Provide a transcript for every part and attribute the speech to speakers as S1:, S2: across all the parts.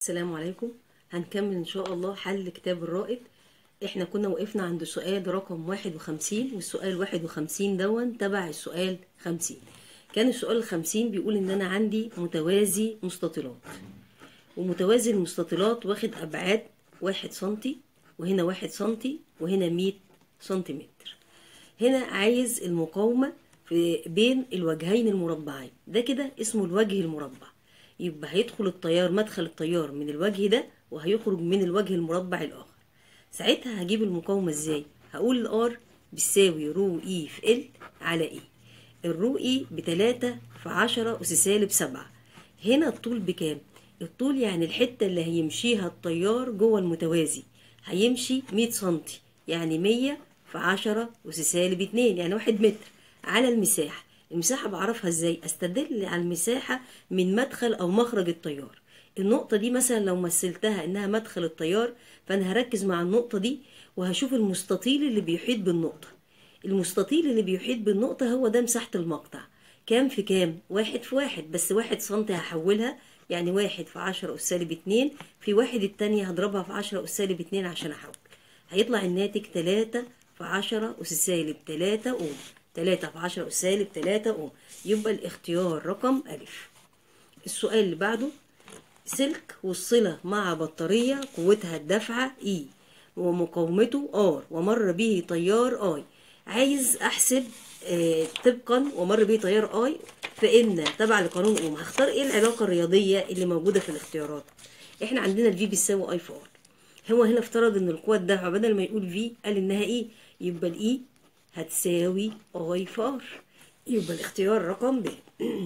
S1: السلام عليكم هنكمل ان شاء الله حل كتاب الرائد احنا كنا وقفنا عند سؤال رقم واحد وخمسين والسؤال واحد وخمسين دون تبع السؤال خمسين كان السؤال الخمسين بيقول ان انا عندي متوازي مستطيلات ومتوازي المستطيلات واخد ابعاد واحد سنتي وهنا واحد سنتي وهنا مية سنتيمتر هنا عايز المقاومة في بين الوجهين المربعين ده كده اسمه الوجه المربع يبقى هيدخل التيار مدخل التيار من الوجه ده وهيخرج من الوجه المربع الآخر ساعتها هجيب المقاومة ازاي هقول الار بتساوي رو اي في ال على اي الرو اي بتلاتة في عشرة أس سالب سبعة هنا الطول بكام الطول يعني الحتة اللي هيمشيها التيار جوه المتوازي هيمشي مية سنتي يعني مية في عشرة أس سالب اتنين يعني واحد متر على المساحة المساحة بعرفها ازاي استدل على المساحة من مدخل او مخرج التيار النقطة دي مثلا لو مثلتها انها مدخل التيار فانا هركز مع النقطة دي وهشوف المستطيل اللي بيحيط بالنقطة المستطيل اللي بيحيط بالنقطة هو ده مساحة المقطع كام في كام واحد في واحد بس واحد سنتي هحولها يعني واحد في عشرة أس سالب اتنين في واحد التانية هضربها في عشرة أس سالب اتنين عشان أحول هيطلع الناتج تلاتة في عشرة أس سالب تلاتة أوم تلاتة في عشرة أس سالب تلاتة أوم يبقى الاختيار رقم ألف السؤال اللي بعده سلك وصلة مع بطارية قوتها الدفعة إي ومقاومته آر ومر به تيار آي عايز أحسب آه طبقا ومر به تيار آي فإن تبع لقانون أوم هختار إيه العلاقة الرياضية اللي موجودة في الاختيارات إحنا عندنا الفي بيساوي أي في آر هو هنا افترض إن القوة الدفعة بدل ما يقول في قال إنها إيه يبقى الإي هتساوي اي في ار يبقى الاختيار رقم ب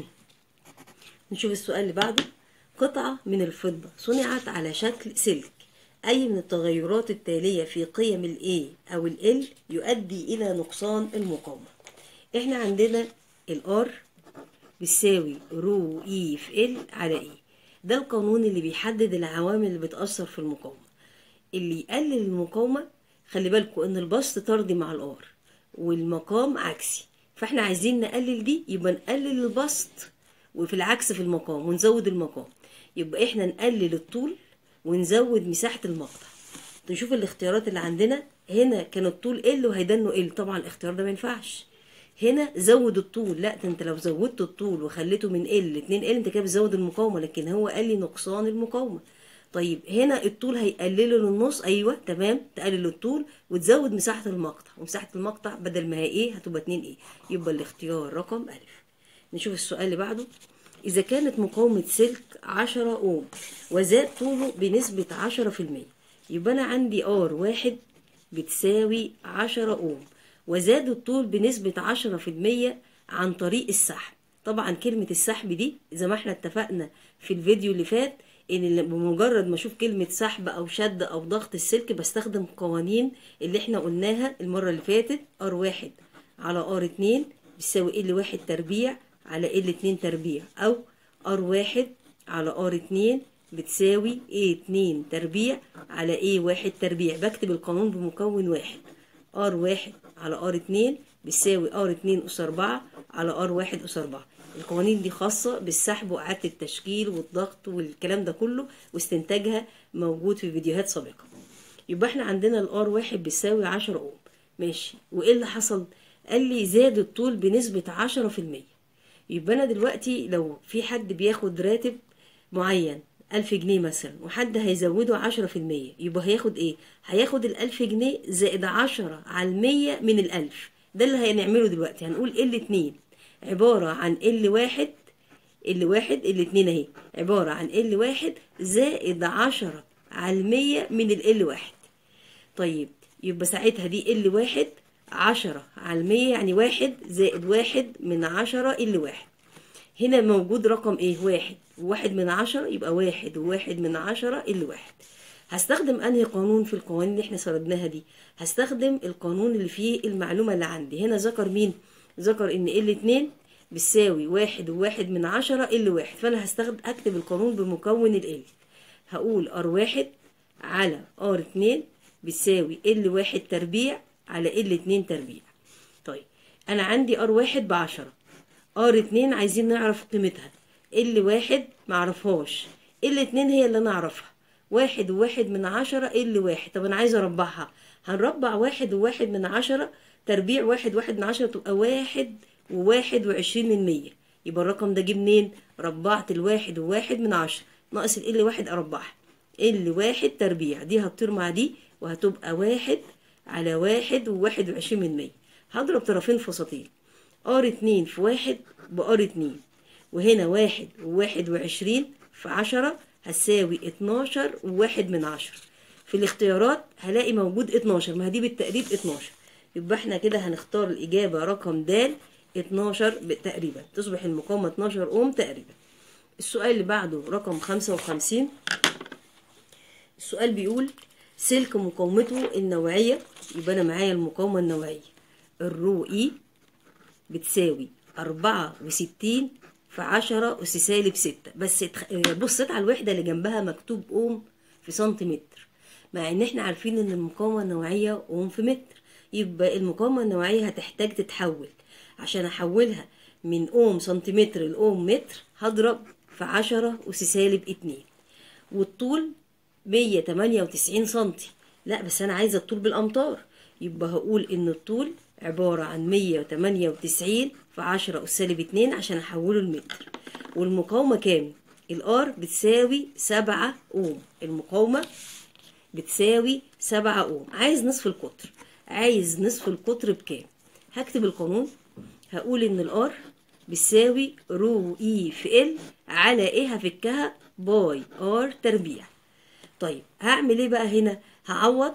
S1: نشوف السؤال اللي بعده قطعة من الفضة صنعت على شكل سلك أي من التغيرات التالية في قيم ال A أو ال L يؤدي إلى نقصان المقاومة إحنا عندنا ال R بيساوي رو E في L على E ده القانون اللي بيحدد العوامل اللي بتأثر في المقاومة اللي يقلل المقاومة خلي بالكوا إن البسط طردي مع الار والمقام عكسي فاحنا عايزين نقلل دي يبقى نقلل البسط وفي العكس في المقام ونزود المقام يبقى احنا نقلل الطول ونزود مساحة المقطع نشوف الاختيارات اللي عندنا هنا كان الطول ال وهيدنه ال طبعا الاختيار ده ما ينفعش هنا زود الطول لا ده انت لو زودت الطول وخليته من ال 2 ال انت كده بتزود المقاومه لكن هو قال لي نقصان المقاومه طيب هنا الطول هيقلله للنص ايوه تمام تقلل الطول وتزود مساحه المقطع ومساحه المقطع بدل ما هي ايه هتبقى 2 ايه يبقى الاختيار رقم الف نشوف السؤال اللي بعده اذا كانت مقاومه سلك 10 اوم وزاد طوله بنسبه 10% يبقى انا عندي ار واحد بتساوي 10 اوم وزاد الطول بنسبه 10% عن طريق السحب طبعا كلمه السحب دي زي ما احنا اتفقنا في الفيديو اللي فات ان بمجرد ما اشوف كلمه سحب او شد او ضغط السلك بستخدم قوانين اللي احنا قلناها المره اللي فاتت ار واحد على ار اتنين بيساوي ال واحد تربيع على ال اتنين تربيع او ار واحد على ار اتنين بتساوي ايه اتنين تربيع على ايه واحد تربيع بكتب القانون بمكون واحد ار واحد على ار اتنين بيساوي ار اتنين اس اربعة على ار واحد اس اربعة القوانين دي خاصة بالسحب وإعادة التشكيل والضغط والكلام ده كله واستنتاجها موجود في فيديوهات سابقة يبقى احنا عندنا الار واحد بيساوي عشرة اوم ماشي وايه اللي حصل قال لي زاد الطول بنسبة عشرة في المية يبقى انا دلوقتي لو في حد بياخد راتب معين ألف جنيه مثلا وحد هيزوده عشرة في المية يبقى هياخد ايه هياخد الألف جنيه زائد عشرة على المية من الألف ده اللي هنعمله دلوقتي هنقول ال اتنين عبارة عن ال واحد ال واحد ال اتنين اهي عبارة عن ال واحد زائد عشرة على المية من ال ال واحد طيب يبقى ساعتها دي ال واحد عشرة على المية يعني واحد زائد واحد من عشرة ال واحد هنا موجود رقم ايه واحد واحد من عشرة يبقى واحد وواحد من عشرة ال واحد هستخدم انهي قانون في القوانين اللي احنا سردناها دي هستخدم القانون اللي فيه المعلومة اللي عندي هنا ذكر مين ذكر ان ال اتنين بتساوي واحد وواحد من عشرة ال واحد فانا هستخدم اكتب القانون بمكون ال ال هقول ار واحد على ار اتنين بتساوي ال واحد تربيع على ال اتنين تربيع طيب انا عندي ار واحد بعشرة ار اتنين عايزين نعرف قيمتها ال واحد معرفهاش ال اتنين هي اللي انا اعرفها واحد وواحد من عشرة ال واحد طب انا عايزة اربعها هنربع واحد وواحد من عشرة تربيع واحد واحد من عشرة تبقى واحد وواحد وعشرين من مية يبقى الرقم ده جه منين ربعت الواحد وواحد من عشرة ناقص ال واحد اربعها ال واحد تربيع دي هتطير مع دي وهتبقى واحد على واحد وواحد وعشرين من مية هضرب طرفين في وسطين ار اتنين في واحد بار اتنين وهنا واحد وواحد وعشرين في عشرة هتساوي اتناشر وواحد من عشرة في الاختيارات هلاقي موجود اتناشر ما دي بالتقريب اتناشر يبقى احنا كده هنختار الإجابة رقم د اتناشر تقريبا تصبح المقاومة اتناشر أوم تقريبا السؤال اللي بعده رقم خمسة وخمسين السؤال بيقول سلك مقاومته النوعية يبقى أنا معايا المقاومة النوعية الرو إي بتساوي أربعة وستين في عشرة أس سالب ستة بس بصيت على الوحدة اللي جنبها مكتوب أوم في سنتيمتر مع إن إحنا عارفين إن المقاومة النوعية أوم في متر يبقى المقاومة النوعية هتحتاج تتحول عشان أحولها من أوم سنتيمتر لأوم متر هضرب في عشرة أس سالب اتنين والطول مية تمانية وتسعين سنتي لا بس أنا عايزة الطول بالأمتار يبقى هقول إن الطول عبارة عن مية وتمانية وتسعين في عشرة أس سالب اتنين عشان أحوله لمتر والمقاومة كام؟ الآر بتساوي سبعة أوم المقاومة بتساوي سبعة أوم عايز نصف القطر عايز نصف القطر بكام؟ هكتب القانون هقول إن الآر بتساوي رو إي في إل على إيه هفكها باي آر تربيع طيب هعمل إيه بقى هنا؟ هعوض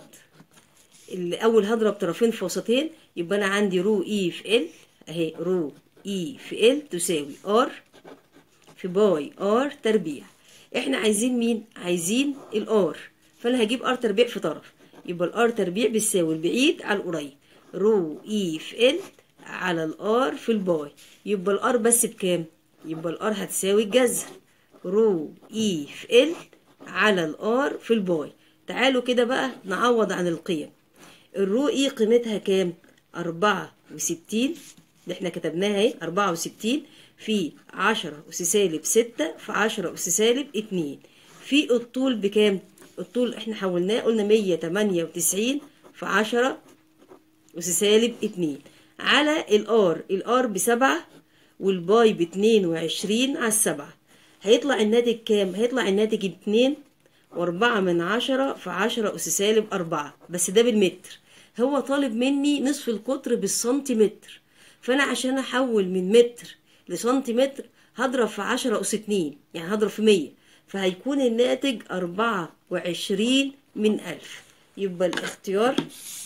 S1: الأول هضرب طرفين في وسطين يبقى أنا عندي رو إي في إل أهي رو إي في إل تساوي آر في باي آر تربيع إحنا عايزين مين؟ عايزين الآر فأنا هجيب آر تربيع في طرف يبقى الآر تربيع بتساوي البعيد على القريب رو إي في إل على الآر في الباي يبقى الآر بس بكام؟ يبقى الآر هتساوي الجذر رو إي في إل على الآر في الباي تعالوا كده بقى نعوض عن القيم الرو إي قيمتها كام؟ أربعة وستين اللي احنا كتبناها اهي أربعة وستين في عشرة أس سالب ستة في عشرة أس سالب اتنين في الطول بكام؟ الطول احنا حولناه قلنا مية تمانية وتسعين في عشرة أس سالب اتنين على الآر الآر بسبعة والباي باتنين وعشرين على السبعة هيطلع الناتج كام؟ هيطلع الناتج اتنين وأربعة من عشرة في عشرة أس سالب أربعة بس ده بالمتر هو طالب مني نصف القطر بالسنتيمتر فأنا عشان أحول من متر لسنتيمتر هضرب في عشرة أس اتنين يعني هضرب في مية فهيكون الناتج أربعة وعشرين من ألف يبقى الاختيار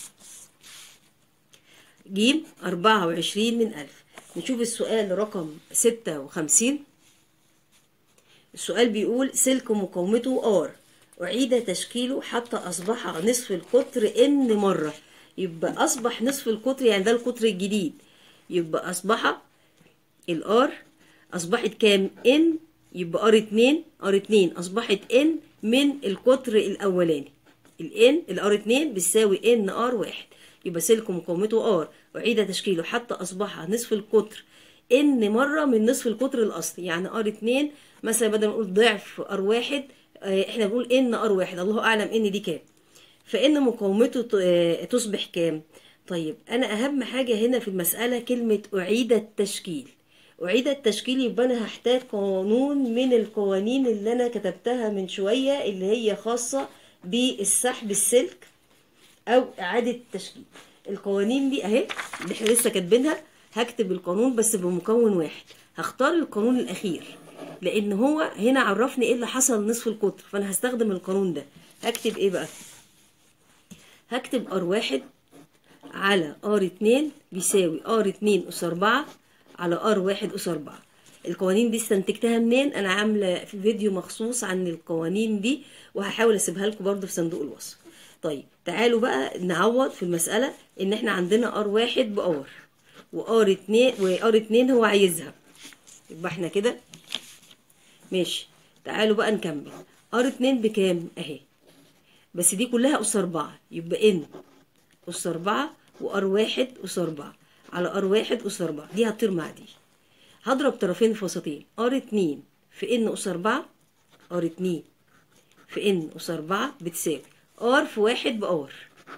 S1: جيم أربعة وعشرين من ألف نشوف السؤال رقم ستة وخمسين السؤال بيقول سلك مقاومته R أعيد تشكيله حتى أصبح نصف القطر N مرة يبقى أصبح نصف القطر يعني ده القطر الجديد يبقى أصبح الآر أصبحت كام N يبقى R اتنين R اتنين أصبحت N من القطر الأولاني ال N ال R اتنين بتساوي N R واحد يبقى سلك مقاومته R أعيد تشكيله حتى أصبح نصف القطر N مرة من نصف القطر الأصلي يعني R اتنين مثلا بدل ما نقول ضعف R واحد احنا بنقول N R واحد الله أعلم N دي كام فإن مقاومته تصبح كام طيب أنا أهم حاجة هنا في المسألة كلمة أعيد التشكيل أعيد التشكيل يبقى أنا هحتاج قانون من القوانين اللي أنا كتبتها من شوية اللي هي خاصة بالسحب السلك أو إعادة التشكيل القوانين دي أهي اللي احنا لسه كاتبينها هكتب القانون بس بمكون واحد هختار القانون الأخير لأن هو هنا عرفني إيه اللي حصل نصف القطر فأنا هستخدم القانون ده هكتب إيه بقى هكتب ار واحد على ار اتنين بيساوي ار اتنين أس أربعة على ار واحد أس أربعة القوانين دي استنتجتها منين أنا عاملة في فيديو مخصوص عن القوانين دي وهحاول أسيبها لكم برضه في صندوق الوصف طيب تعالوا بقى نعوض في المسألة إن إحنا عندنا ار واحد بار وار اتنين وار اتنين هو عايزها يبقى إحنا كده ماشي تعالوا بقى نكمل ار اتنين بكام أهي بس دي كلها أس أربعة يبقى إن أس أربعة وأر واحد أس أربعة على أر واحد أس أربعة دي هتطير مع دي هضرب طرفين في وسطين أر اتنين في إن أس أربعة ار اتنين في ان اس اربعة بتساوي ار في واحد بار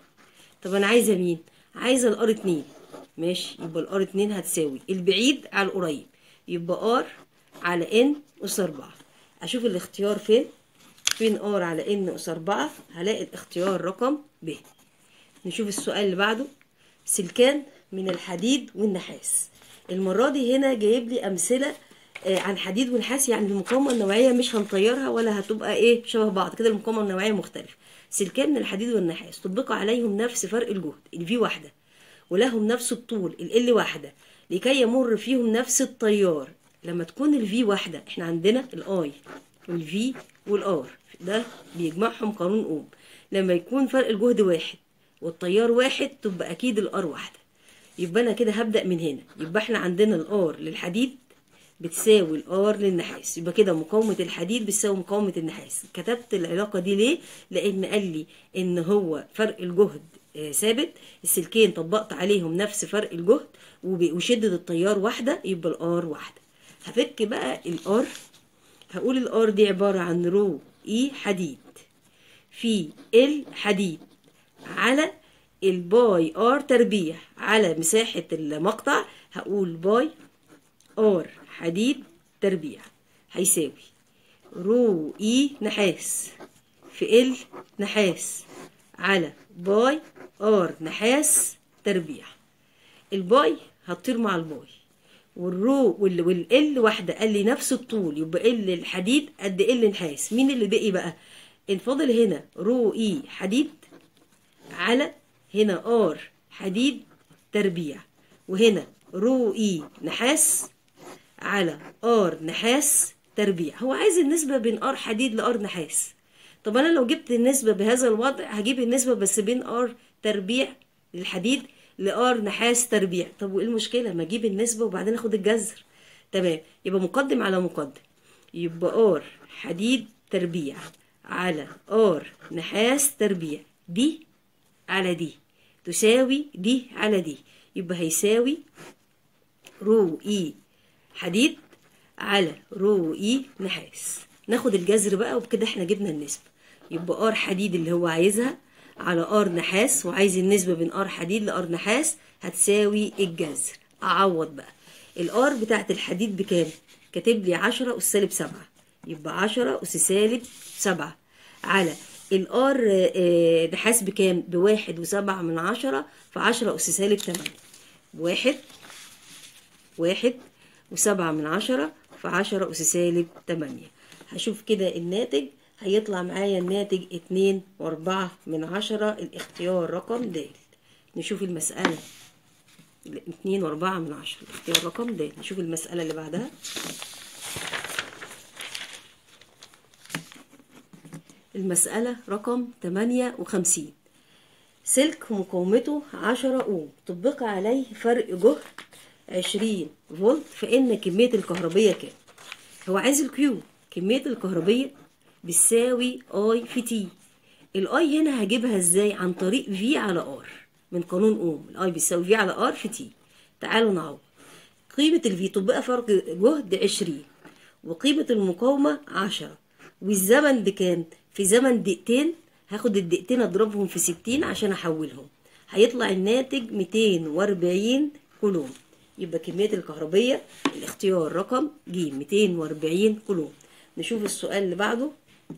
S1: طب انا عايزه مين عايزه الار اتنين ماشي يبقى الار اتنين هتساوي البعيد على القريب يبقى ار على ان اس اربعة اشوف الاختيار فين فين ار على ان اس اربعة هلاقي الاختيار رقم ب نشوف السؤال اللي بعده سلكان من الحديد والنحاس المرة دي هنا جايب لي أمثلة آه، عن حديد ونحاس يعني المقاومة النوعية مش هنطيرها ولا هتبقى ايه شبه بعض كده المقاومة النوعية مختلفة سلكان من الحديد والنحاس طبق عليهم نفس فرق الجهد الفي واحدة ولهم نفس الطول ال واحدة لكي يمر فيهم نفس التيار لما تكون الفي واحدة احنا عندنا الاي والفي والار ده بيجمعهم قانون اوم لما يكون فرق الجهد واحد والتيار واحد تبقى اكيد الار واحدة يبقى انا كده هبدأ من هنا يبقى احنا عندنا الار للحديد بتساوي الار للنحاس يبقى كده مقاومة الحديد بتساوي مقاومة النحاس كتبت العلاقة دي ليه لان قال لي ان هو فرق الجهد آه، ثابت السلكين طبقت عليهم نفس فرق الجهد وب- وشدة التيار واحدة يبقى الار واحدة هفك بقى الار هقول الار دي عبارة عن رو اي حديد في ال حديد على الباي ار تربيع على مساحة المقطع هقول باي ار حديد تربيع هيساوي رو اي نحاس في ال نحاس على باي ار نحاس تربيع الباي هتطير مع الباي والرو وال والال واحده قال لي نفس الطول يبقى ال الحديد قد ال نحاس مين اللي بقي بقى الفاضل هنا رو اي حديد على هنا ار حديد تربيع وهنا رو اي نحاس على ار نحاس تربيع هو عايز النسبة بين ار حديد لار نحاس طب انا لو جبت النسبة بهذا الوضع هجيب النسبة بس بين ار تربيع للحديد لار نحاس تربيع طب وايه المشكلة ما اجيب النسبة وبعدين اخد الجذر تمام يبقى مقدم على مقدم يبقى ار حديد تربيع على ار نحاس تربيع دي على دي تساوي دي على دي يبقى هيساوي رو اي حديد على رو اي نحاس ناخد الجذر بقى وبكده احنا جبنا النسبة يبقى ار حديد اللي هو عايزها على ار نحاس وعايز النسبة بين ار حديد لار نحاس هتساوي الجذر اعوض بقى الار بتاعت الحديد بكام كاتب لي 10 اس سالب 7 يبقى 10 اس سالب 7 على الار آه، نحاس بكام بواحد وسبعة من عشرة في عشرة أس سالب تمانية واحد واحد وسبعة من عشرة في عشرة أس سالب تمانية هشوف كده الناتج هيطلع معايا الناتج اتنين وأربعة من عشرة الاختيار رقم د نشوف المسألة اتنين وأربعة من عشرة الاختيار رقم د نشوف المسألة اللي بعدها المسألة رقم 58 سلك مقاومته 10 أوم طبق عليه فرق جهد 20 فولت فإن كمية الكهربية كام؟ هو عايز الكيو كمية الكهربية بتساوي اي في تي الاي هنا هجيبها ازاي عن طريق في على ار من قانون اوم الاي بيساوي في على ار في تي تعالوا نعوض قيمة الفي طبقها فرق جهد 20 وقيمة المقاومة 10 والزمن بكام؟ في زمن دقيقتين هاخد الدقيقتين اضربهم في 60 عشان احولهم هيطلع الناتج 240 كولوم يبقى كمية الكهربية الاختيار رقم ج 240 كولوم نشوف السؤال اللي بعده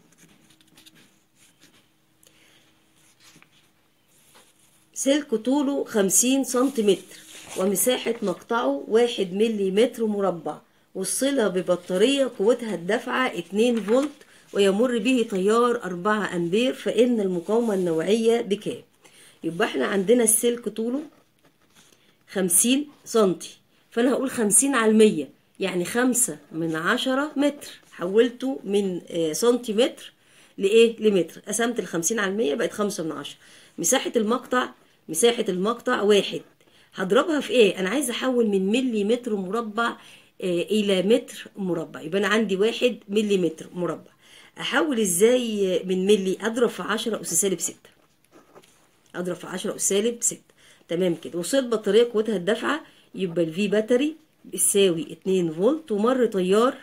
S1: سلك طوله 50 سنتيمتر ومساحة مقطعه 1 مليمتر مربع والصلة ببطارية قوتها الدفعة 2 فولت ويمر به تيار 4 أمبير فإن المقاومة النوعية بكام؟ يبقى احنا عندنا السلك طوله 50 سنتي فأنا هقول 50 على المية يعني خمسة من عشرة متر حولته من آه، سنتيمتر لإيه؟ لمتر قسمت الخمسين على المية بقت خمسة من عشرة مساحة المقطع مساحة المقطع واحد هضربها في ايه انا عايزه احول من ملي متر مربع آه، الى متر مربع يبقى انا عندي واحد ملي متر مربع احول ازاي آه، من ملي اضرب في عشرة اس سالب ستة اضرب في 10 اس سالب 6 تمام كده وصلت بطاريه قوتها الدفعه يبقى الفي باتري بتساوي 2 فولت ومر تيار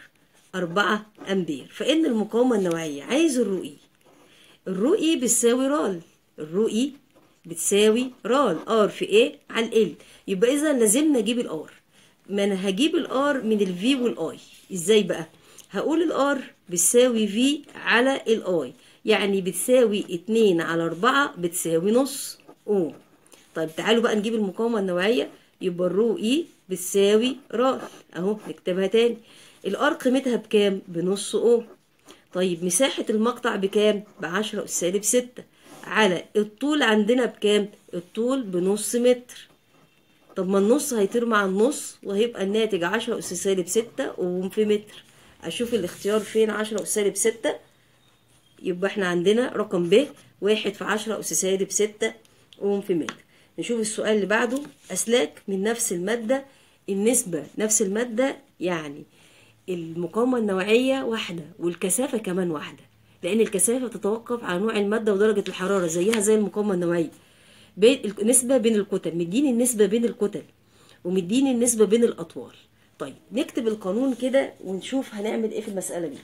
S1: 4 أمبير فإن المقاومة النوعية عايز الرو إي الرو إي بتساوي رال الرو إي بتساوي رال ار في ايه على ال يبقى اذا لازم نجيب الار ما انا هجيب الار من الفي والاي ازاي بقى هقول الار بتساوي في على الاي يعني بتساوي 2 على 4 بتساوي نص اوم طيب تعالوا بقى نجيب المقاومة النوعية يبقى الرو اي بتساوي رال اهو نكتبها تاني الار قيمتها بكام بنص اوم طيب مساحة المقطع بكام بعشرة أس سالب ستة على الطول عندنا بكام الطول بنص متر طب ما النص هيطير مع النص وهيبقى الناتج عشرة أس سالب ستة أوم في متر أشوف الاختيار فين عشرة أس سالب ستة يبقى احنا عندنا رقم ب واحد في عشرة أس سالب ستة أوم في متر نشوف السؤال اللي بعده أسلاك من نفس المادة النسبة نفس المادة يعني المقاومة النوعية واحدة والكثافة كمان واحدة لأن الكثافة تتوقف على نوع المادة ودرجة الحرارة زيها زي المقاومة النوعية بين النسبة بين الكتل مديني النسبة بين الكتل ومديني النسبة بين الأطوال طيب نكتب القانون كده ونشوف هنعمل ايه في المسألة دي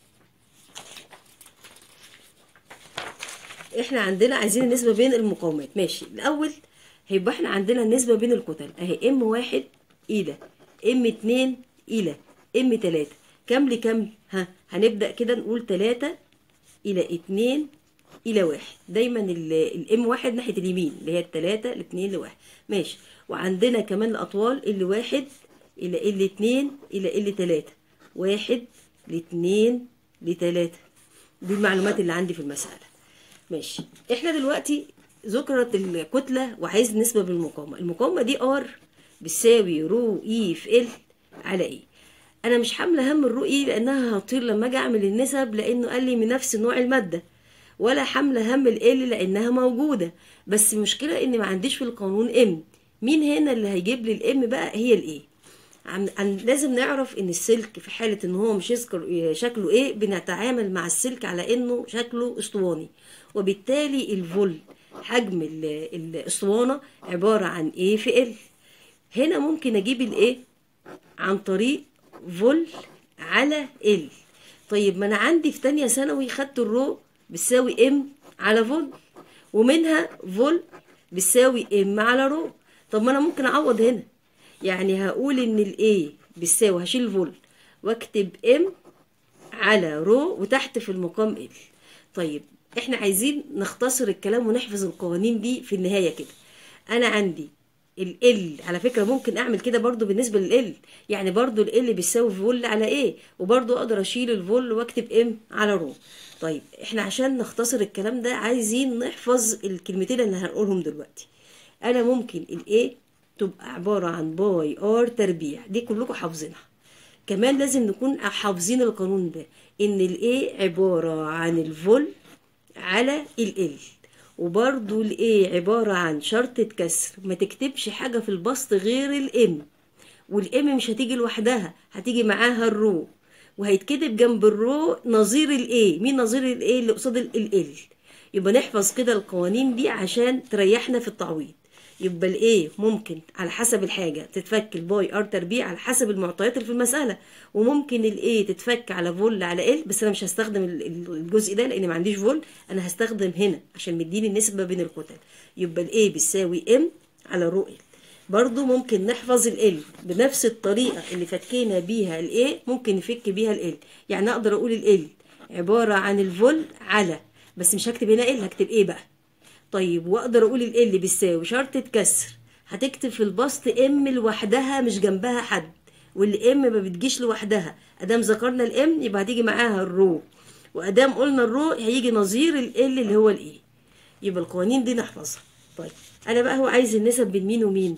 S1: احنا عندنا عايزين النسبة بين المقاومات ماشي الأول هيبقى احنا عندنا النسبة بين الكتل اهي ام واحد إلى ام اتنين إلى ام تلاتة كام لكام ها هنبدأ كده نقول تلاتة إلى اتنين إلى واحد دايما الام واحد ناحية اليمين اللي هي التلاتة الاتنين لواحد ماشي وعندنا كمان الأطوال اللي واحد إلى اللي اتنين إلى اللي تلاتة واحد لاتنين لتلاتة دي المعلومات اللي عندي في المسألة ماشي احنا دلوقتي ذكرت الكتلة وعايز نسبة بالمقاومة المقاومة دي ار بتساوي رو اي في ال على ايه انا مش حامله هم الرو اي لانها هتطير لما اجي اعمل النسب لانه قال لي من نفس نوع الماده ولا حامله هم ال لانها موجوده بس المشكله ان ما عنديش في القانون ام مين هنا اللي هيجيب لي الام بقى هي الايه عن... عن... لازم نعرف ان السلك في حاله ان هو مش يذكر شكله ايه بنتعامل مع السلك على انه شكله اسطواني وبالتالي الفول حجم الاسطوانه عباره عن ايه في ال هنا ممكن اجيب الايه عن طريق فول على ال طيب ما انا عندي في تانية ثانوي خدت الرو بتساوي ام على فول ومنها فول بتساوي ام على رو طب ما انا ممكن اعوض هنا يعني هقول ان الايه بتساوي هشيل فول واكتب ام على رو وتحت في المقام ال طيب احنا عايزين نختصر الكلام ونحفظ القوانين دي في النهاية كده انا عندي ال على فكرة ممكن اعمل كده برضو بالنسبة لل يعني برضو ال بيساوي فول على ايه وبرضو اقدر اشيل الفول واكتب ام على رو طيب احنا عشان نختصر الكلام ده عايزين نحفظ الكلمتين اللي هنقولهم دلوقتي انا ممكن الايه تبقى عبارة عن باي ار تربيع دي كلكم حافظينها كمان لازم نكون حافظين القانون ده ان الايه عبارة عن الفول على ال وبرضو الايه عبارة عن شرطة كسر ما تكتبش حاجة في البسط غير الام والام مش هتيجي لوحدها هتيجي معاها الرو وهيتكتب جنب الرو نظير الايه مين نظير الايه اللي قصاد ال يبقى نحفظ كده القوانين دي عشان تريحنا في التعويض يبقى الايه ممكن على حسب الحاجة تتفك الباي ار تربيع على حسب المعطيات اللي في المسألة وممكن الايه تتفك على فول على ال بس انا مش هستخدم الجزء ده لان ما عنديش فول انا هستخدم هنا عشان مديني النسبة بين الكتل يبقى الايه بتساوي ام على رو ال برضو ممكن نحفظ ال بنفس الطريقة اللي فكينا بيها الايه ممكن نفك بيها ال يعني اقدر اقول ال عبارة عن الفول على بس مش هكتب هنا ال هكتب ايه بقى طيب واقدر اقول ال ال بيساوي شرطة كسر هتكتب في البسط ام لوحدها مش جنبها حد والام ما بتجيش لوحدها ادام ذكرنا الام يبقى هتيجي معاها الرو وادام قلنا الرو هيجي نظير ال اللي هو الايه يبقى القوانين دي نحفظها طيب انا بقى هو عايز النسب بين مين ومين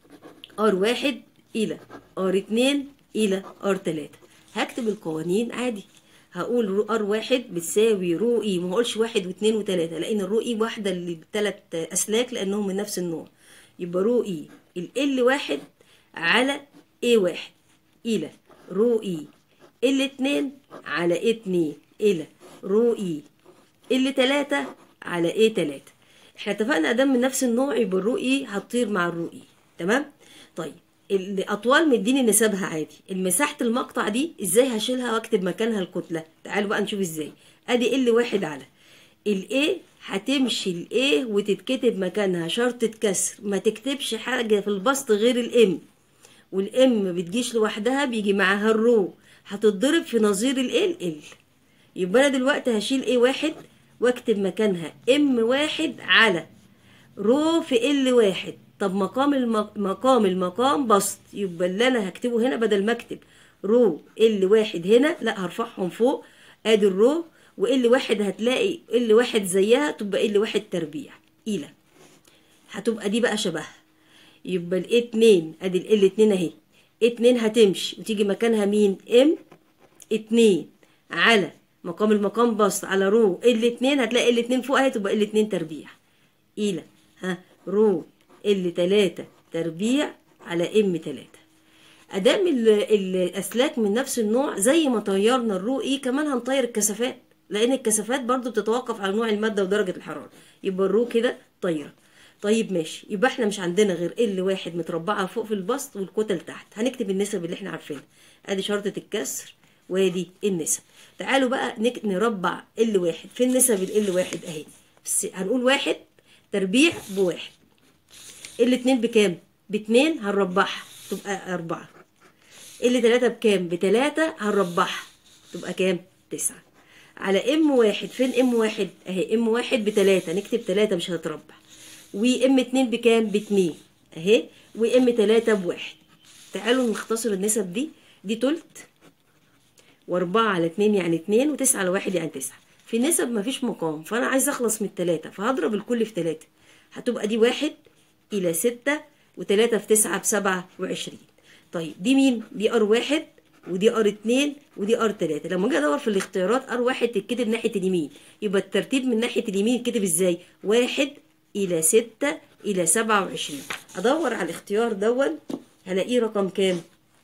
S1: ار واحد الى ار اتنين الى ار تلاتة هكتب القوانين عادي هقول رو ار واحد بتساوي رو اي ما هقولش واحد واثنين وثلاثة لان الرو اي واحدة للثلاث اسلاك لانهم من نفس النوع يبقى رو اي ال واحد على اي واحد الى رو اي ال اتنين على اي اتنين الى رو اي ال تلاتة على اي تلاتة احنا اتفقنا ادام من نفس النوع يبقى الرو اي هتطير مع الرو اي تمام طيب الاطوال مديني نسبها عادي المساحه المقطع دي ازاي هشيلها واكتب مكانها الكتله تعالوا بقى نشوف ازاي ادي ال واحد على الايه هتمشي الايه وتتكتب مكانها شرطة كسر ما تكتبش حاجة في البسط غير الام والام بتجيش لوحدها بيجي معاها الرو هتتضرب في نظير ال ال يبقى انا دلوقتي هشيل ايه واحد واكتب مكانها ام واحد على رو في ال واحد طب مقام الم... مقام المقام بسط يبقى اللي انا هكتبه هنا بدل ما اكتب رو ال واحد هنا لا هرفعهم فوق ادي الرو وال واحد هتلاقي ال واحد زيها تبقى ال واحد تربيع الى هتبقى دي بقى شبهها يبقى ال اتنين ادي ال ال اتنين اهي اتنين هتمشي وتيجي مكانها مين ام اتنين على مقام المقام بسط على رو ال اتنين هتلاقي ال اتنين فوق اهي تبقى ال اتنين تربيع الى ها رو ال تلاتة تربيع على ام تلاتة ادام ال- الاسلاك من نفس النوع زي ما طيرنا الرو اي كمان هنطير الكثافات لان الكثافات برضو بتتوقف على نوع الماده ودرجه الحراره يبقى الرو كده طايره طيب ماشي يبقى احنا مش عندنا غير ال واحد متربعه فوق في البسط والكتل تحت هنكتب النسب اللي احنا عارفينها ادي شرطه الكسر وادي النسب تعالوا بقى نك... نربع ال واحد في النسب ال واحد اهي بس هنقول واحد تربيع بواحد الاتنين بكام باتنين هنربعها تبقى أربعة اللي تلاتة بكام بتلاتة هنربعها تبقى كام تسعة على ام واحد فين ام واحد اهي ام واحد بتلاتة نكتب تلاتة مش هتربع وام اتنين بكام باتنين اهي وام تلاتة بواحد تعالوا نختصر النسب دي دي تلت واربعة على اتنين يعني اتنين وتسعة على واحد يعني تسعة في النسب مفيش مقام فانا عايز اخلص من التلاتة فهضرب الكل في تلاتة هتبقى دي واحد الى ستة وتلاتة في تسعة بسبعة وعشرين طيب دي مين دي ار واحد ودي ار اتنين ودي ار تلاتة لما اجي ادور في الاختيارات ار واحد تتكتب ناحية اليمين يبقى الترتيب من ناحية اليمين يتكتب ازاي واحد الى ستة الى سبعة وعشرين ادور على الاختيار دون هلاقيه رقم كام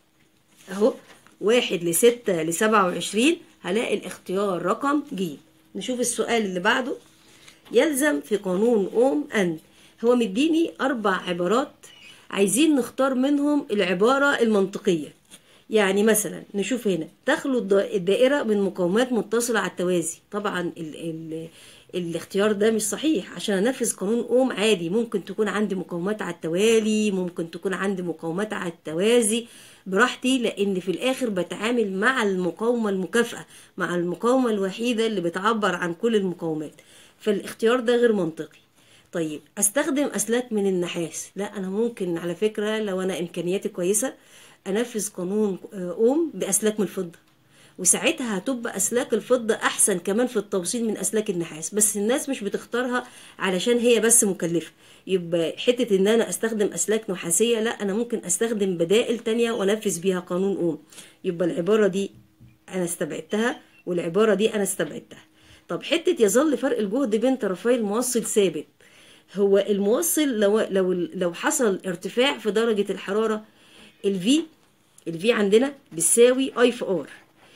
S1: اهو واحد لستة لسبعة وعشرين هلاقي الاختيار رقم ج نشوف السؤال اللي بعده يلزم في قانون أوم أن هو مديني أربع عبارات عايزين نختار منهم العبارة المنطقية يعني مثلا نشوف هنا تخلو الد- الدائرة من مقاومات متصلة على التوازي طبعا ال ال الاختيار ده مش صحيح عشان انفذ قانون اوم عادي ممكن تكون عندي مقاومات على التوالي ممكن تكون عندي مقاومات على التوازي براحتي لان في الاخر بتعامل مع المقاومة المكافئة مع المقاومة الوحيدة اللي بتعبر عن كل المقاومات فالاختيار ده غير منطقي طيب استخدم اسلاك من النحاس لا انا ممكن على فكرة لو انا امكانياتي كويسة انفذ قانون آه، اوم باسلاك من الفضة وساعتها هتبقى اسلاك الفضه احسن كمان في التوصيل من اسلاك النحاس بس الناس مش بتختارها علشان هي بس مكلفه يبقى حته ان انا استخدم اسلاك نحاسيه لا انا ممكن استخدم بدائل تانية وانفذ بيها قانون اوم يبقى العباره دي انا استبعدتها والعباره دي انا استبعدتها طب حته يظل فرق الجهد بين طرفي الموصل ثابت هو الموصل لو لو لو حصل ارتفاع في درجه الحراره الفي الفي عندنا بتساوي اي في ار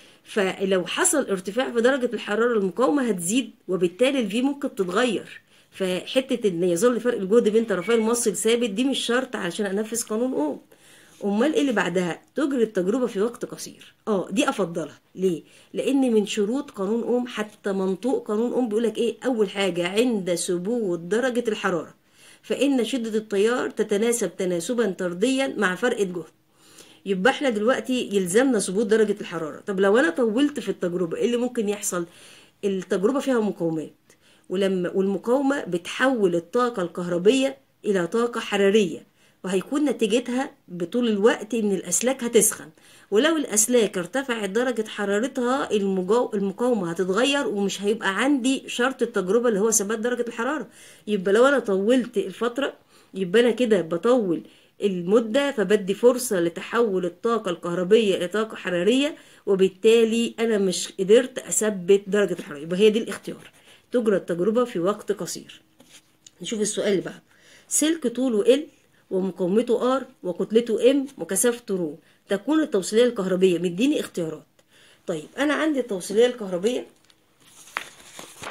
S1: فلو حصل ارتفاع في درجة الحرارة المقاومة هتزيد وبالتالي الفي ممكن تتغير فحتة ان يظل فرق الجهد بين طرفي الموصل ثابت دي مش شرط علشان انفذ قانون اوم امال ايه اللي بعدها تجري التجربة في وقت قصير اه دي افضلها ليه لان من شروط قانون اوم حتى منطوق قانون اوم بيقولك ايه اول حاجة عند ثبوت درجة الحرارة فان شدة التيار تتناسب تناسبا طرديا مع فرق الجهد يبقى احنا دلوقتي يلزمنا ثبوت درجة الحرارة طب لو انا طولت في التجربة ايه اللي ممكن يحصل التجربة فيها مقاومات ولما والمقاومة بتحول الطاقة الكهربية إلى طاقة حرارية وهيكون نتيجتها بطول الوقت إن الأسلاك هتسخن ولو الأسلاك ارتفعت درجة حرارتها المجو... المقاومة هتتغير ومش هيبقى عندي شرط التجربة اللي هو ثبات درجة الحرارة يبقى لو أنا طولت الفترة يبقى أنا كده بطول المدة فبدي فرصة لتحول الطاقة الكهربية إلى طاقة حرارية وبالتالي أنا مش قدرت أثبت درجة الحرارة يبقى هي دي الاختيار تجرى التجربة في وقت قصير نشوف السؤال اللي بعده سلك طوله ال ومقاومته ار وكتلته ام وكثافته رو تكون التوصيلية الكهربية مديني اختيارات طيب أنا عندي التوصيلية الكهربية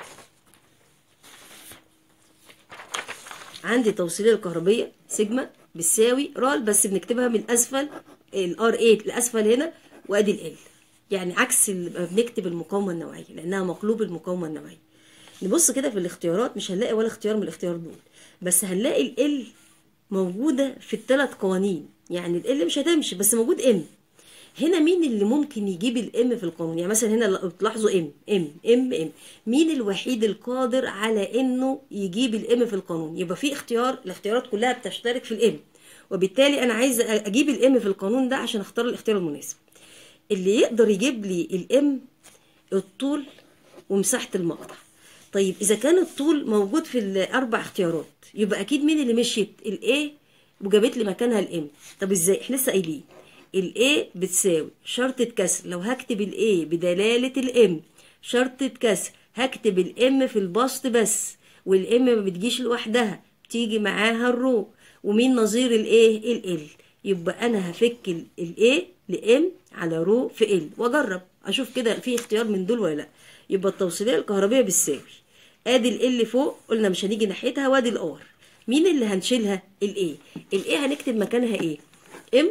S1: عندي توصيلية الكهربية سيجما بتساوي رال بس بنكتبها من اسفل الار 8 لاسفل هنا وادي ال يعني عكس ال- ما بنكتب المقاومه النوعيه لانها مقلوب المقاومه النوعيه نبص كده في الاختيارات مش هنلاقي ولا اختيار من الاختيار دول بس هنلاقي ال موجوده في الثلاث قوانين يعني ال مش هتمشي بس موجود ام هنا مين اللي ممكن يجيب الام في القانون يعني مثلا هنا لو تلاحظوا ام ام ام ام مين الوحيد القادر على انه يجيب الام في القانون يبقى في اختيار الاختيارات كلها بتشترك في الام وبالتالي انا عايز اجيب الام في القانون ده عشان اختار الاختيار المناسب اللي يقدر يجيب لي الام الطول ومساحه المقطع طيب اذا كان الطول موجود في الاربع اختيارات يبقى اكيد مين اللي مشيت الاي وجابت لي مكانها الام طب ازاي احنا لسه قايلين الاي بتساوي شرطة كسر لو هكتب الاي بدلالة الام شرطة كسر هكتب الام في البسط بس والام ما بتجيش لوحدها بتيجي معاها الرو ومين نظير الايه ال يبقى انا هفك الاي لام على رو في ال واجرب اشوف كده في اختيار من دول ولا لا يبقى التوصيليه الكهربيه بتساوي ادي ال فوق قلنا مش هنيجي ناحيتها وادي الار مين اللي هنشيلها الاي الاي هنكتب مكانها ايه ام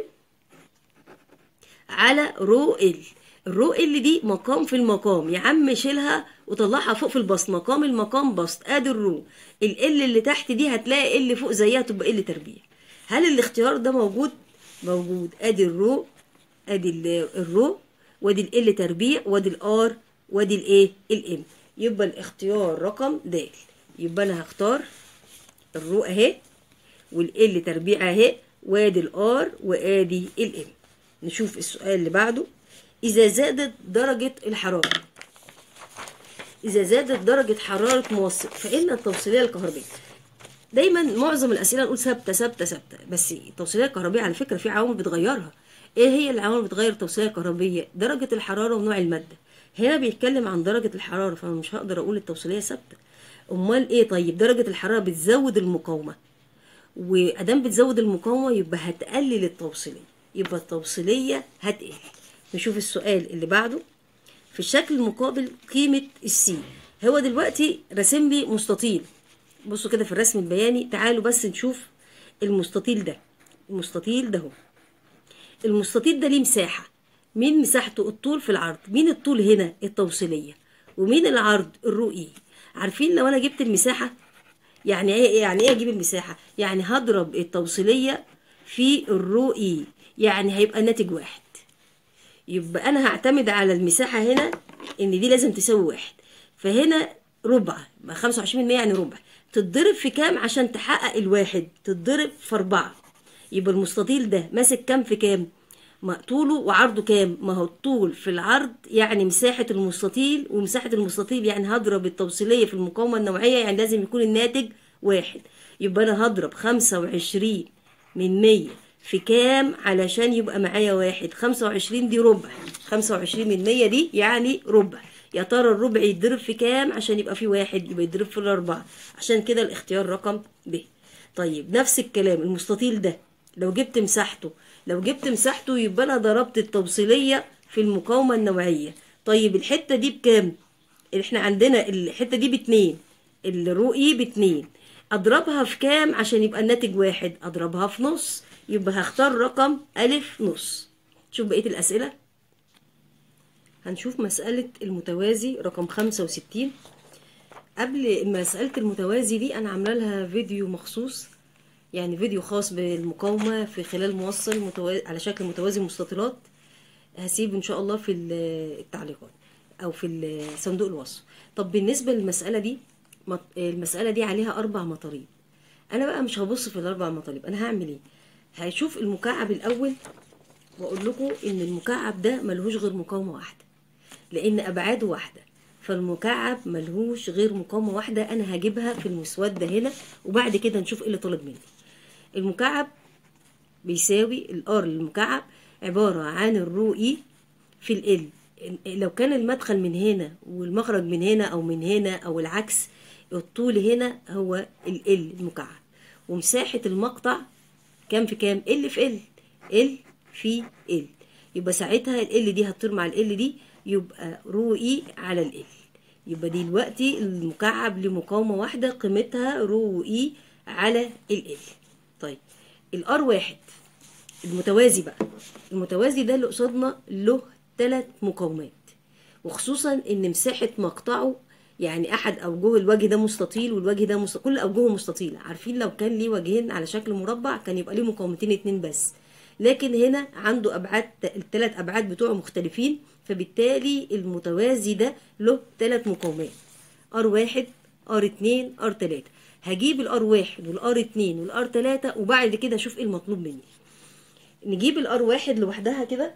S1: على رو ال الرو ال دي مقام في المقام يا عم شيلها وطلعها فوق في البسط مقام المقام بسط ادي الرو ال ال اللي تحت دي هتلاقي ال فوق زيها تبقى ال تربيع هل الاختيار ده موجود موجود ادي الرو ادي ال- الرو وادي ال تربيع وادي الار وادي الايه الام يبقى الاختيار رقم د يبقى انا هختار الرو اهي والال تربيع اهي وادي الار وادي الام نشوف السؤال اللي بعده اذا زادت درجه الحراره اذا زادت درجه حراره موصل فان التوصيليه الكهربيه دايما معظم الاسئله نقول ثابته ثابته ثابته بس التوصيليه الكهربيه على فكره في عوامل بتغيرها ايه هي العوامل اللي بتغير التوصيليه الكهربيه درجه الحراره ونوع الماده هنا بيتكلم عن درجه الحراره فانا مش هقدر اقول التوصيليه ثابته امال ايه طيب درجه الحراره بتزود المقاومه وادام بتزود المقاومه يبقى هتقلل التوصيليه يبقى التوصيليه هتقل نشوف السؤال اللي بعده في الشكل المقابل قيمه السي هو دلوقتي راسم لي مستطيل بصوا كده في الرسم البياني تعالوا بس نشوف المستطيل ده المستطيل ده هو المستطيل ده ليه مساحة مين مساحته الطول في العرض مين الطول هنا التوصيلية ومين العرض الرؤي عارفين لو انا جبت المساحة يعني ايه يعني ايه اجيب المساحة يعني هضرب التوصيلية في الرؤي يعني هيبقى الناتج واحد يبقى انا هعتمد على المساحة هنا ان دي لازم تساوي واحد فهنا ربع يبقى 25% يعني ربع تتضرب في كام عشان تحقق الواحد تتضرب في أربعة يبقى المستطيل ده ماسك كام في كام ما طوله وعرضه كام ما هو الطول في العرض يعني مساحة المستطيل ومساحة المستطيل يعني هضرب التوصيلية في المقاومة النوعية يعني لازم يكون الناتج واحد يبقى أنا هضرب خمسة وعشرين من مية في كام علشان يبقى معايا واحد خمسة وعشرين دي ربع خمسة وعشرين من مية دي يعني ربع يا ترى الربع يتضرب في كام عشان يبقى في واحد يبقى يتضرب في الأربعة عشان كده الاختيار رقم ب طيب نفس الكلام المستطيل ده لو جبت مساحته لو جبت مساحته يبقى انا ضربت التوصيليه في المقاومه النوعيه طيب الحته دي بكام احنا عندنا الحته دي باتنين الرؤي باتنين اضربها في كام عشان يبقى الناتج واحد اضربها في نص يبقى هختار رقم الف نص شوف بقيه الاسئله هنشوف مسألة المتوازي رقم خمسة وستين قبل مسألة المتوازي دي أنا عاملة لها فيديو مخصوص يعني فيديو خاص بالمقاومة في خلال موصل متوازي على شكل متوازي مستطيلات هسيبه إن شاء الله في التعليقات أو في صندوق الوصف طب بالنسبة للمسألة دي المسألة دي عليها أربع مطالب أنا بقى مش هبص في الأربع مطالب أنا هعمل إيه هشوف المكعب الأول وأقول لكم إن المكعب ده ملهوش غير مقاومة واحدة لأن أبعاده واحدة فالمكعب ملهوش غير مقاومة واحدة أنا هجيبها في المسودة هنا وبعد كده نشوف إيه اللي طلب مني المكعب بيساوي الار للمكعب عبارة عن الرو اي في ال لو كان المدخل من هنا والمخرج من هنا او من هنا او العكس الطول هنا هو ال ال المكعب ومساحة المقطع كام في كام ال في ال ال في ال يبقى ساعتها ال دي هتطير مع ال دي يبقى رو اي على ال يبقى دلوقتي المكعب لمقاومة واحدة قيمتها رو اي على ال ال طيب الار واحد المتوازي بقى المتوازي ده اللي قصادنا له ثلاث مقاومات وخصوصا ان مساحه مقطعه يعني احد اوجه الوجه ده مستطيل والوجه ده مست... كل اوجهه مستطيله عارفين لو كان ليه وجهين على شكل مربع كان يبقى ليه مقاومتين اتنين بس لكن هنا عنده ابعاد الثلاث ابعاد بتوعه مختلفين فبالتالي المتوازي ده له ثلاث مقاومات ار واحد ار اتنين ار تلاتة هجيب الار واحد والار اتنين والار تلاتة وبعد كده اشوف ايه المطلوب مني نجيب الار واحد لوحدها كده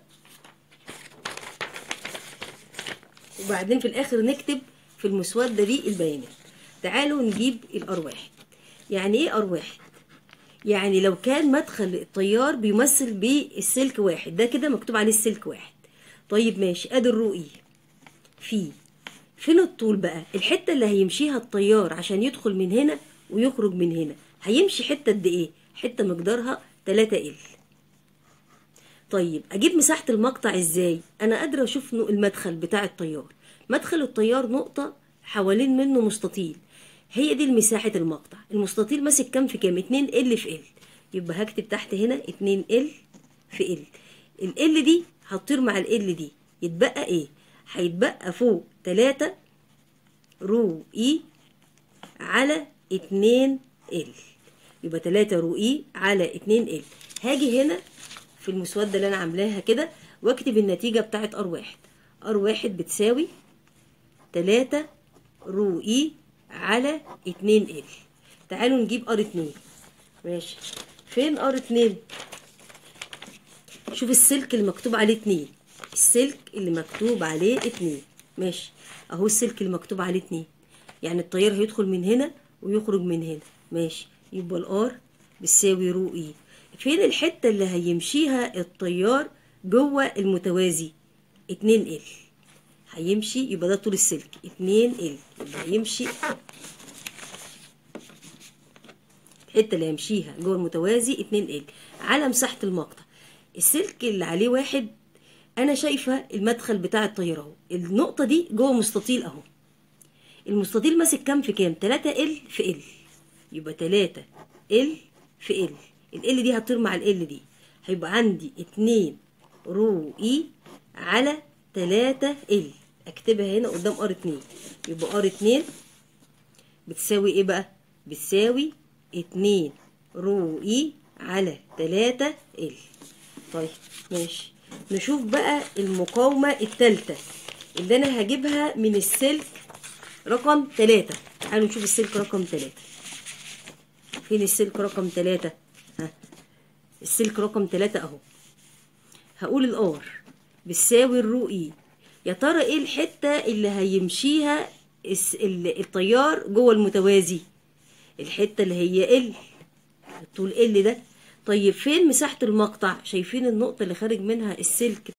S1: وبعدين في الاخر نكتب في المسودة دي البيانات تعالوا نجيب الار واحد يعني ايه ار واحد يعني لو كان مدخل التيار بيمثل بالسلك واحد ده كده مكتوب عليه السلك واحد طيب ماشي ادي الرؤي في فين الطول بقى الحته اللي هيمشيها التيار عشان يدخل من هنا ويخرج من هنا هيمشي حته قد ايه حته مقدارها 3 ال طيب اجيب مساحه المقطع ازاي انا قادره اشوف المدخل بتاع التيار مدخل التيار نقطه حوالين منه مستطيل هي دي مساحه المقطع المستطيل ماسك كام في كام 2 ال في ال يبقى هكتب تحت هنا 2 ال في ال ال دي هتطير مع ال دي يتبقى ايه هيتبقى فوق 3 رو اي على 2 ال يبقى 3 رو اي على 2 ال هاجي هنا في المسودة اللي انا عاملاها كده واكتب النتيجة بتاعت ار واحد ار واحد بتساوي 3 رو اي على 2 ال تعالوا نجيب ار 2 ماشي فين ار 2 شوف السلك اللي مكتوب عليه 2 السلك اللي مكتوب عليه 2 ماشي اهو السلك اللي مكتوب عليه 2 يعني التيار هيدخل من هنا ويخرج من هنا ماشي يبقى الار بتساوي رو اي فين الحته اللي هيمشيها التيار جوه المتوازي 2 ال هيمشي يبقى ده طول السلك 2 ال يبقى هيمشي الحته اللي هيمشيها جوه المتوازي 2 ال على مساحه المقطع السلك اللي عليه واحد انا شايفه المدخل بتاع التيار اهو النقطه دي جوه مستطيل اهو المستطيل ماسك كام في كام 3 ال في ال يبقى 3 ال في ال ال دي هتطير مع ال دي هيبقى عندي 2 رو اي على 3 ال اكتبها هنا قدام ار 2 يبقى ار 2 بتساوي ايه بقى بتساوي 2 رو اي على 3 ال طيب ماشي نشوف بقى المقاومة التالتة اللي انا هجيبها من السلك رقم 3 تعالوا نشوف السلك رقم 3 فين السلك رقم 3 ها السلك رقم 3 اهو هقول الار بتساوي الرو اي يا ترى ايه الحته اللي هيمشيها التيار جوه المتوازي الحته اللي هي ال الطول ال ده طيب فين مساحه المقطع شايفين النقطه اللي خارج منها السلك